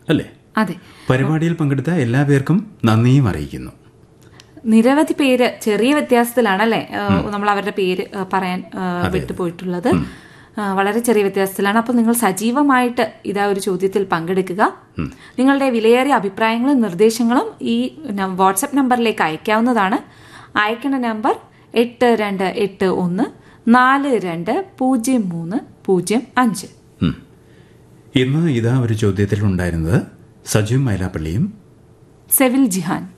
അല്ലേ അതെ പരിപാടിയിൽ പങ്കെടുത്ത എല്ലാ പേർക്കും നന്ദിയും അറിയിക്കുന്നു നിരവധി പേര് ചെറിയ വ്യത്യാസത്തിലാണല്ലേ ഏഹ്, നമ്മൾ അവരുടെ പേര് ഏഹ്, പറയാൻ ഏഹ്, വിട്ടുപോയിട്ടുള്ളത് ഏഹ്, വളരെ ചെറിയ വ്യത്യാസത്തിലാണ് അപ്പോൾ നിങ്ങൾ സജീവമായിട്ട് ഇതാ ഒരു ചോദ്യത്തിൽ പങ്കെടുക്കുക നിങ്ങളുടെ വിലയേറിയ അഭിപ്രായങ്ങളും നിർദ്ദേശങ്ങളും ഈ ന- വാട്സപ്പ് നമ്പറിലേക്ക് അയക്കാവുന്നതാണ് അയക്കണ നമ്പർ എട്ട് രണ്ട് എട്ട് ഒന്ന് നാല് രണ്ട് പൂജ്യം മൂന്ന് പൂജ്യം അഞ്ച് ഉം. ഇന്ന് ഇതാ ഒരു ചോദ്യത്തിൽ ഉണ്ടായിരുന്നത് സജീവ് മൈലാപ്പള്ളിയും സെവിൽ ജിഹാൻ